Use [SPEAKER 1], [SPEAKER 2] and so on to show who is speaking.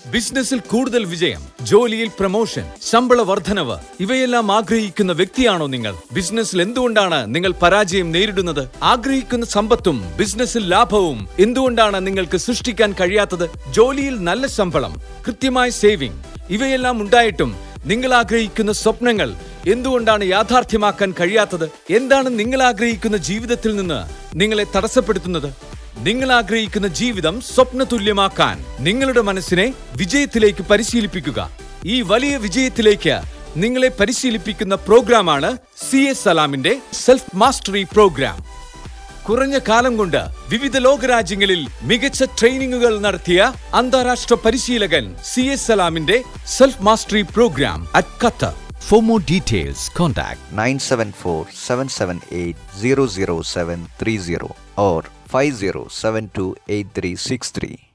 [SPEAKER 1] ബിസിനസ്സിൽ കൂടുതൽ വിജയം ജോലിയിൽ പ്രമോഷൻ ശമ്പള വർധനവ് ഇവയെല്ലാം ആഗ്രഹിക്കുന്ന വ്യക്തിയാണോ നിങ്ങൾ ബിസിനസ്സിൽ എന്തുകൊണ്ടാണ് നിങ്ങൾ പരാജയം നേരിടുന്നത് ആഗ്രഹിക്കുന്ന സമ്പത്തും ബിസിനസ്സിൽ ലാഭവും എന്തുകൊണ്ടാണ് നിങ്ങൾക്ക് സൃഷ്ടിക്കാൻ കഴിയാത്തത് ജോലിയിൽ നല്ല ശമ്പളം കൃത്യമായ സേവിംഗ് ഇവയെല്ലാം ഉണ്ടായിട്ടും നിങ്ങൾ ആഗ്രഹിക്കുന്ന സ്വപ്നങ്ങൾ എന്തുകൊണ്ടാണ് യാഥാർത്ഥ്യമാക്കാൻ കഴിയാത്തത് എന്താണ് നിങ്ങൾ ആഗ്രഹിക്കുന്ന ജീവിതത്തിൽ നിന്ന് നിങ്ങളെ തടസ്സപ്പെടുത്തുന്നത് നിങ്ങൾ ആഗ്രഹിക്കുന്ന ജീവിതം സ്വപ്നതുല്യമാക്കാൻ നിങ്ങളുടെ മനസ്സിനെ വിജയത്തിലേക്ക് പരിശീലിപ്പിക്കുക ഈ വലിയ വിജയത്തിലേക്ക് നിങ്ങളെ പരിശീലിപ്പിക്കുന്ന പ്രോഗ്രാമാണ് സി എസ് സലാമിന്റെ സെൽഫ് മാസ്റ്ററി പ്രോഗ്രാം കുറഞ്ഞ കാലം കൊണ്ട് വിവിധ ലോകരാജ്യങ്ങളിൽ മികച്ച ട്രെയിനിങ്ങുകൾ നടത്തിയ അന്താരാഷ്ട്ര പരിശീലകൻ സി എസ് സലാമിന്റെ self mastery programme at Qatar for more details contact
[SPEAKER 2] 974-778-00730 or 50728363.